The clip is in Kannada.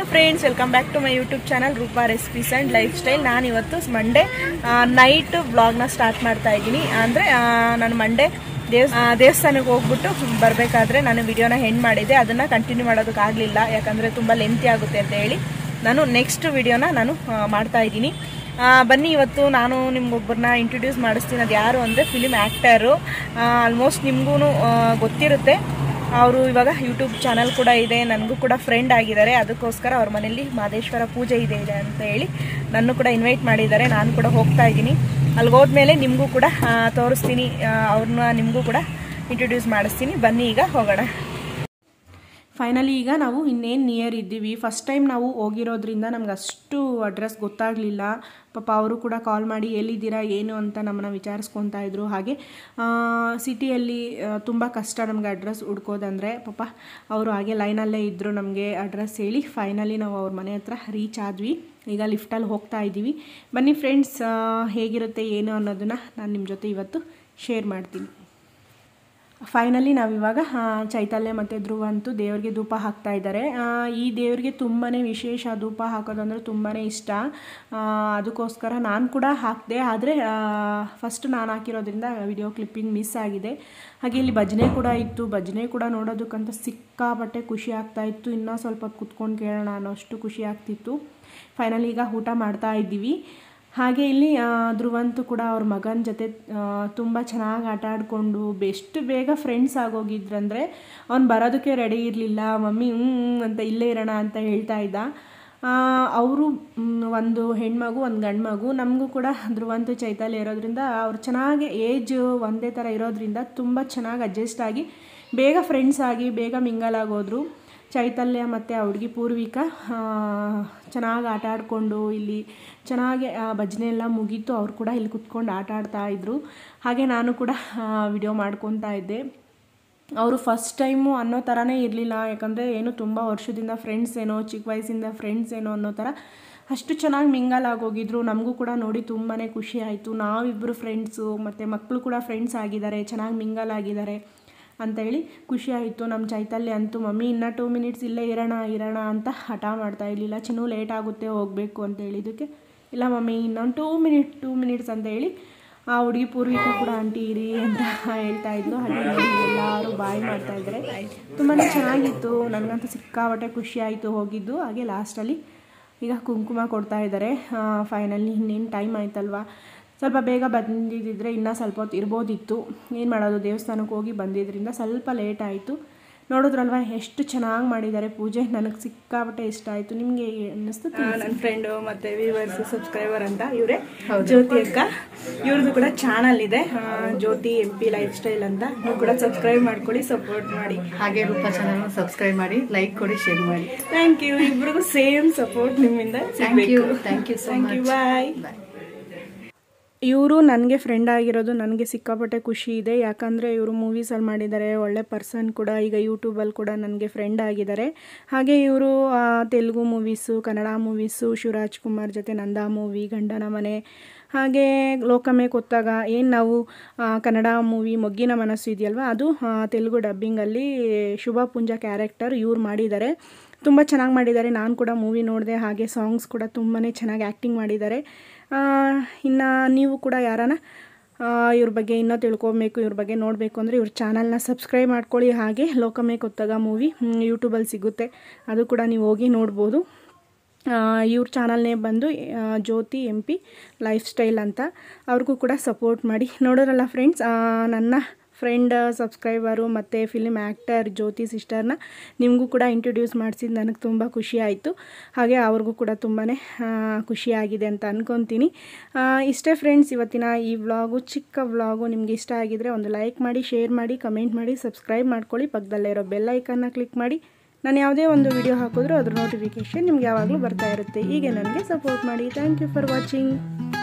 hello friends welcome back to my YouTube channel Rupa recipes and lifestyle ನಾನು ಇವತ್ತು ಮಂಡೇ ನೈಟ್ ಬ್ಲಾಗ್ನ ಸ್ಟಾರ್ಟ್ ಮಾಡ್ತಾ ಇದ್ದೀನಿ ಅಂದರೆ ನಾನು ಮಂಡೇ ದೇವಸ್ ಆ, ದೇವಸ್ಥಾನಕ್ಕೆ ಹೋಗ್ಬಿಟ್ಟು ಬರಬೇಕಾದ್ರೆ ನಾನು ವಿಡಿಯೋನ ಹೆಣ್ಣು ಮಾಡಿದ್ದೆ ಅದನ್ನು ಕಂಟಿನ್ಯೂ ಮಾಡೋದಕ್ಕಾಗಲಿಲ್ಲ ಯಾಕಂದರೆ ತುಂಬ ಲೆಂತಿ ಆಗುತ್ತೆ ಅಂತ ಹೇಳಿ ನಾನು ನೆಕ್ಸ್ಟ್ ವಿಡಿಯೋನ ನಾನು ಆ, ಮಾಡ್ತಾ ಇದ್ದೀನಿ ಆ, ಬನ್ನಿ ಇವತ್ತು ನಾನು ನಿಮ್ಗೊಬ್ಬರನ್ನ ಇಂಟ್ರೊಡ್ಯೂಸ್ ಮಾಡಿಸ್ತೀನಿ ಅದು ಯಾರು ಅಂದರೆ ಫಿಲಿಮ್ ಆ್ಯಕ್ಟರು ಆಲ್ಮೋಸ್ಟ್ ನಿಮಗೂ ಗೊತ್ತಿರುತ್ತೆ ಅವರು ಇವಾಗ ಯೂಟ್ಯೂಬ್ ಚಾನಲ್ ಕೂಡ ಇದೆ ನನಗೂ ಕೂಡ ಫ್ರೆಂಡ್ ಆಗಿದ್ದಾರೆ ಅದಕ್ಕೋಸ್ಕರ ಅವ್ರ ಮನೇಲಿ ಮಾದೇಶ್ವರ ಪೂಜೆ ಇದೆ ಇದೆ ಅಂತ ಹೇಳಿ ನನ್ನ ಕೂಡ ಇನ್ವೈಟ್ ಮಾಡಿದ್ದಾರೆ ನಾನು ಕೂಡ ಹೋಗ್ತಾ ಇದ್ದೀನಿ ಅಲ್ಲಿಗೆ ಹೋದ್ಮೇಲೆ ನಿಮಗೂ ಕೂಡ ಆ, ತೋರಿಸ್ತೀನಿ ಅವ್ರನ್ನ ನಿಮಗೂ ಕೂಡ ಇಂಟ್ರೊಡ್ಯೂಸ್ ಮಾಡಿಸ್ತೀನಿ ಬನ್ನಿ ಈಗ ಹೋಗೋಣ ಫೈನಲಿ ಈಗ ನಾವು ಇನ್ನೇನು ನಿಯರ್ ಇದ್ದೀವಿ ಫಸ್ಟ್ ಟೈಮ್ ನಾವು ಹೋಗಿರೋದ್ರಿಂದ ನಮ್ಗೆ ಅಷ್ಟು ಅಡ್ರೆಸ್ ಗೊತ್ತಾಗಲಿಲ್ಲ ಪಾಪ ಅವರು ಕೂಡ ಕಾಲ್ ಮಾಡಿ ಎಲ್ಲಿದ್ದೀರಾ ಏನು ಅಂತ ನಮ್ಮನ್ನು ವಿಚಾರಿಸ್ಕೊತಾ ಇದ್ರು ಹಾಗೆ ಸಿಟಿಯಲ್ಲಿ ತುಂಬ ಕಷ್ಟ ನಮಗೆ ಅಡ್ರೆಸ್ ಹುಡ್ಕೋದಂದರೆ ಪಾಪ ಅವರು ಹಾಗೆ ಲೈನಲ್ಲೇ ಇದ್ದರು ನಮಗೆ ಅಡ್ರೆಸ್ ಹೇಳಿ ಫೈನಲಿ ನಾವು ಅವ್ರ ಮನೆ ಹತ್ರ ರೀಚ್ ಆದ್ವಿ ಈಗ ಲಿಫ್ಟಲ್ಲಿ ಹೋಗ್ತಾ ಇದ್ದೀವಿ ಬನ್ನಿ ಫ್ರೆಂಡ್ಸ್ ಹೇಗಿರುತ್ತೆ ಏನು ಅನ್ನೋದನ್ನು ನಾನು ನಿಮ್ಮ ಜೊತೆ ಇವತ್ತು ಶೇರ್ ಮಾಡ್ತೀನಿ ಫೈನಲಿ ನಾವಿವಾಗ ಆ, ಚೈತನ್ಯ ಮತ್ತು ಧ್ರುವ ಅಂತೂ ದೇವರಿಗೆ ಧೂಪ ಹಾಕ್ತಾ ಇದ್ದಾರೆ ಆ, ಈ ದೇವರಿಗೆ ತುಂಬಾ ವಿಶೇಷ ಧೂಪ ಹಾಕೋದಂದ್ರೆ ತುಂಬಾ ಇಷ್ಟ ಆ, ಅದಕ್ಕೋಸ್ಕರ ನಾನು ಕೂಡ ಹಾಕಿದೆ ಆದರೆ ಫಸ್ಟ್ ನಾನು ಹಾಕಿರೋದ್ರಿಂದ ವಿಡಿಯೋ ಕ್ಲಿಪ್ಪಿಂಗ್ ಮಿಸ್ ಆಗಿದೆ ಹಾಗೆ ಇಲ್ಲಿ ಭಜನೆ ಕೂಡ ಇತ್ತು ಭಜನೆ ಕೂಡ ನೋಡೋದಕ್ಕಂತ ಸಿಕ್ಕಾಪಟ್ಟೆ ಖುಷಿ ಆಗ್ತಾ ಇತ್ತು ಇನ್ನೂ ಸ್ವಲ್ಪ ಹೊತ್ತು ಕುತ್ಕೊಂಡು ಕೇಳೋಣ ಅನ್ನೋಷ್ಟು ಖುಷಿ ಆಗ್ತಿತ್ತು ಫೈನಲಿ ಈಗ ಊಟ ಮಾಡ್ತಾ ಇದ್ದೀವಿ ಹಾಗೆ ಇಲ್ಲಿ ಆ, ಧ್ರುವಂತು ಕೂಡ ಅವ್ರ ಮಗನ ಜೊತೆ ತುಂಬ ಚೆನ್ನಾಗಿ ಆಟ ಆಡಿಕೊಂಡು ಎಷ್ಟು ಬೇಗ ಫ್ರೆಂಡ್ಸ್ ಆಗೋಗಿದ್ರಂದರೆ ಅವ್ನು ಬರೋದಕ್ಕೆ ರೆಡಿ ಇರಲಿಲ್ಲ ಮಮ್ಮಿ ಹ್ಞೂ ಹ್ಞೂ ಅಂತ ಇಲ್ಲೇ ಇರೋಣ ಅಂತ ಹೇಳ್ತಾ ಇದ್ದ ಅವರು ಒಂದು ಹೆಣ್ಮಗು ಒಂದು ಗಂಡು ಮಗು ನಮಗೂ ಕೂಡ ಧ್ರುವಂತು ಚೈತಲ್ಯ ಇರೋದ್ರಿಂದ ಅವ್ರು ಚೆನ್ನಾಗಿ ಏಜ್ ಒಂದೇ ಥರ ಇರೋದ್ರಿಂದ ತುಂಬ ಚೆನ್ನಾಗಿ ಅಡ್ಜಸ್ಟ್ ಆಗಿ ಬೇಗ ಫ್ರೆಂಡ್ಸ್ ಆಗಿ ಬೇಗ ಮಿಂಗಲ್ ಆಗೋದ್ರು ಚೈತಲ್ಯ ಮತ್ತು ಆ ಹುಡುಗಿ ಪೂರ್ವಿಕಾ ಚೆನ್ನಾಗಿ ಆಟ ಆಡಿಕೊಂಡು ಇಲ್ಲಿ ಚೆನ್ನಾಗಿ ಆ ಭಜನೆ ಎಲ್ಲ ಮುಗೀತು ಅವ್ರು ಕೂಡ ಇಲ್ಲಿ ಕುತ್ಕೊಂಡು ಆಟ ಆಡ್ತಾ ಇದ್ರು ಹಾಗೆ ನಾನು ಕೂಡ ವಿಡಿಯೋ ಮಾಡ್ಕೊತಾ ಇದ್ದೆ ಅವರು ಫಸ್ಟ್ ಟೈಮು ಅನ್ನೋ ಥರನೇ ಇರಲಿಲ್ಲ ಯಾಕಂದರೆ ಏನು ತುಂಬ ವರ್ಷದಿಂದ ಫ್ರೆಂಡ್ಸ್ ಏನೋ ಚಿಕ್ಕ ವಯಸ್ಸಿಂದ ಫ್ರೆಂಡ್ಸ್ ಏನೋ ಅನ್ನೋ ಥರ ಅಷ್ಟು ಚೆನ್ನಾಗಿ ಮಿಂಗಲ್ ಆಗೋಗಿದ್ರು ನಮಗೂ ಕೂಡ ನೋಡಿ ತುಂಬಾ ಖುಷಿ ಆಯಿತು ನಾವಿಬ್ಬರು ಫ್ರೆಂಡ್ಸು ಮತ್ತು ಮಕ್ಕಳು ಕೂಡ ಫ್ರೆಂಡ್ಸ್ ಆಗಿದ್ದಾರೆ ಚೆನ್ನಾಗಿ ಮಿಂಗಲ್ ಆಗಿದ್ದಾರೆ ಅಂತ ಹೇಳಿ ಖುಷಿ ಆಯಿತು ನಮ್ಮ ಚೈತಲ್ಯ ಅಂತೂ ಮಮ್ಮಿ ಇನ್ನೂ ಟೂ ಮಿನಿಟ್ಸ್ ಇಲ್ಲೇ ಇರೋಣ ಇರೋಣ ಅಂತ ಹಠ ಮಾಡ್ತಾ ಇರಲಿಲ್ಲ ಚಿನ್ನು ಲೇಟ್ ಆಗುತ್ತೆ ಹೋಗಬೇಕು ಅಂತ ಹೇಳಿದ್ದಕ್ಕೆ ಇಲ್ಲ ಮಮ್ಮಿ ಇನ್ನೊಂದು ಟೂ ಮಿನಿಟ್ ಟೂ ಮಿನಿಟ್ಸ್ ಅಂತ ಹೇಳಿ ಆ ಹುಡುಗಿ ಪೂರ್ವಿಕ ಕೂಡ ಆಂಟಿ ಇರಿ ಅಂತ ಹೇಳ್ತಾ ಇದ್ಲು ಹಾಗೆ ನೋಡಿ ಎಲ್ಲರೂ ಬಾಯ್ ಮಾಡ್ತಾ ಇದ್ದಾರೆ ತುಂಬಾ ಚೆನ್ನಾಗಿತ್ತು ನನಗಂತೂ ಸಿಕ್ಕಾಪಟ್ಟೆ ಖುಷಿ ಆಯಿತು ಹೋಗಿದ್ದು ಹಾಗೆ ಲಾಸ್ಟಲ್ಲಿ ಈಗ ಕುಂಕುಮ ಕೊಡ್ತಾ ಇದ್ದಾರೆ ಫೈನಲಿ ಇನ್ನೇನು ಟೈಮ್ ಆಯ್ತಲ್ವಾ ಸ್ವಲ್ಪ ಬೇಗ ಬಂದಿದ್ದಿದ್ರೆ ಇನ್ನೂ ಸ್ವಲ್ಪ ಹೊತ್ತು ಇರ್ಬೋದಿತ್ತು ಏನು ಮಾಡೋದು ದೇವಸ್ಥಾನಕ್ಕೆ ಹೋಗಿ ಬಂದಿದ್ದರಿಂದ ಸ್ವಲ್ಪ ಲೇಟ್ ಆಯಿತು ನೋಡಿದ್ರಲ್ವ ಎಷ್ಟು ಚೆನ್ನಾಗಿ ಮಾಡಿದ್ದಾರೆ ಪೂಜೆ ನನಗೆ ಸಿಕ್ಕಾಪಟ್ಟೆ ಇಷ್ಟ ಆಯಿತು ನಿಮಗೆ ಅನ್ನಿಸ್ತು ನನ್ನ ಫ್ರೆಂಡು ಮತ್ತು ವ್ಯೂವರ್ಸ್ ಸಬ್ಸ್ಕ್ರೈಬರ್ ಅಂತ ಇವರೇ ಜ್ಯೋತಿ ಅಕ್ಕ ಇವ್ರದ್ದು ಕೂಡ ಚಾನಲ್ ಇದೆ ಆ, Jyoti M P lifestyle ಅಂತ ನೀವು ಕೂಡ ಸಬ್ಸ್ಕ್ರೈಬ್ ಮಾಡ್ಕೊಳ್ಳಿ ಸಪೋರ್ಟ್ ಮಾಡಿ ಹಾಗೆ ರೂಪಾ ಚಾನಲ್ ಸಬ್ಸ್ಕ್ರೈಬ್ ಮಾಡಿ ಲೈಕ್ ಕೊಡಿ ಶೇರ್ ಮಾಡಿ ಥ್ಯಾಂಕ್ ಯು ಇಬ್ರಿಗೂ ಸೇಮ್ ಸಪೋರ್ಟ್ ನಿಮ್ಮಿಂದ thank you thank you so thank you much bye bye ಇವರು ನನಗೆ ಫ್ರೆಂಡ್ ಆಗಿರೋದು ನನಗೆ ಸಿಕ್ಕಾಪಟ್ಟೆ ಖುಷಿ ಇದೆ ಯಾಕಂದರೆ ಇವರು ಮೂವೀಸಲ್ಲಿ ಮಾಡಿದ್ದಾರೆ ಒಳ್ಳೆ ಪರ್ಸನ್ ಕೂಡ ಈಗ ಯೂಟ್ಯೂಬಲ್ಲಿ ಕೂಡ ನನಗೆ ಫ್ರೆಂಡ್ ಆಗಿದ್ದಾರೆ ಹಾಗೆ ಇವರು ತೆಲುಗು ಮೂವೀಸು ಕನ್ನಡ ಮೂವೀಸು ಶಿವರಾಜ್ ಕುಮಾರ್ ಜೊತೆ ನಂದಾ ಮೂವಿ ಗಂಡನ ಮನೆ ಹಾಗೆ ಲೋಕಮೇ ಕೊತ್ತಾಗ ಏನು ನಾವು ಆ, ಕನ್ನಡ ಮೂವಿ ಮೊಗ್ಗಿನ ಮನಸ್ಸು ಇದೆಯಲ್ವ ಅದು ಆ, ತೆಲುಗು ಡಬ್ಬಿಂಗಲ್ಲಿ ಶುಭ ಪುಂಜ ಕ್ಯಾರೆಕ್ಟರ್ ಇವ್ರು ಮಾಡಿದ್ದಾರೆ ತುಂಬ ಚೆನ್ನಾಗಿ ಮಾಡಿದ್ದಾರೆ ನಾನು ಕೂಡ ಮೂವಿ ನೋಡಿದೆ ಹಾಗೆ ಸಾಂಗ್ಸ್ ಕೂಡ ತುಂಬಾ ಚೆನ್ನಾಗಿ ಆ್ಯಕ್ಟಿಂಗ್ ಮಾಡಿದ್ದಾರೆ ಇನ್ನು ನೀವು ಕೂಡ ಯಾರನ್ನ ಆ, ಇವ್ರ ಬಗ್ಗೆ ಇನ್ನೂ ತಿಳ್ಕೊಬೇಕು ಇವ್ರ ಬಗ್ಗೆ ನೋಡಬೇಕು ಅಂದರೆ ಇವ್ರ ಚಾನಲ್ನ ಸಬ್ಸ್ಕ್ರೈಬ್ ಮಾಡ್ಕೊಳ್ಳಿ ಹಾಗೆ ಲೋಕಮೇ ಕೊತ್ತಾಗ ಮೂವಿ ಯೂಟ್ಯೂಬಲ್ಲಿ ಸಿಗುತ್ತೆ ಅದು ಕೂಡ ನೀವು ಹೋಗಿ ನೋಡ್ಬೋದು ಆ, ಇವ್ರ ಚಾನಲ್ನೇ ಬಂದು ಆ, Jyoti M P lifestyle ಅಂತ ಅವ್ರಿಗೂ ಕೂಡ ಸಪೋರ್ಟ್ ಮಾಡಿ ನೋಡೋರಲ್ಲ ಫ್ರೆಂಡ್ಸ್ ನನ್ನ ಫ್ರೆಂಡ್ ಸಬ್ಸ್ಕ್ರೈಬರು ಮತ್ತು ಫಿಲಿಮ್ ಆ್ಯಕ್ಟರ್ ಜ್ಯೋತಿ ಸಿಸ್ಟರ್ನ ನಿಮಗೂ ಕೂಡ ಇಂಟ್ರೊಡ್ಯೂಸ್ ಮಾಡಿಸಿದ್ದು ನನಗೆ ತುಂಬ ಖುಷಿ ಆಯಿತು ಹಾಗೆ ಅವ್ರಿಗೂ ಕೂಡ ತುಂಬಾ ಖುಷಿಯಾಗಿದೆ ಅಂತ ಅಂದ್ಕೊತೀನಿ ಆ, ಇಷ್ಟೇ ಫ್ರೆಂಡ್ಸ್ ಇವತ್ತಿನ ಈ ವ್ಲಾಗು ಚಿಕ್ಕ ವ್ಲಾಗು ನಿಮಗೆ ಇಷ್ಟ ಆಗಿದರೆ ಒಂದು ಲೈಕ್ ಮಾಡಿ ಶೇರ್ ಮಾಡಿ ಕಮೆಂಟ್ ಮಾಡಿ ಸಬ್ಸ್ಕ್ರೈಬ್ ಮಾಡ್ಕೊಳ್ಳಿ ಪಕ್ಕದಲ್ಲೇ ಇರೋ ಬೆಲ್ ಐಕನ್ನ ಕ್ಲಿಕ್ ಮಾಡಿ ನಾನು ಯಾವುದೇ ಒಂದು ವಿಡಿಯೋ ಹಾಕಿದ್ರೂ ಅದ್ರ ನೋಟಿಫಿಕೇಷನ್ ನಿಮ್ಗೆ ಯಾವಾಗಲೂ ಬರ್ತಾ ಇರುತ್ತೆ ಹೀಗೆ ನನಗೆ ಸಪೋರ್ಟ್ ಮಾಡಿ ಥ್ಯಾಂಕ್ ಯು ಫಾರ್ ವಾಚಿಂಗ್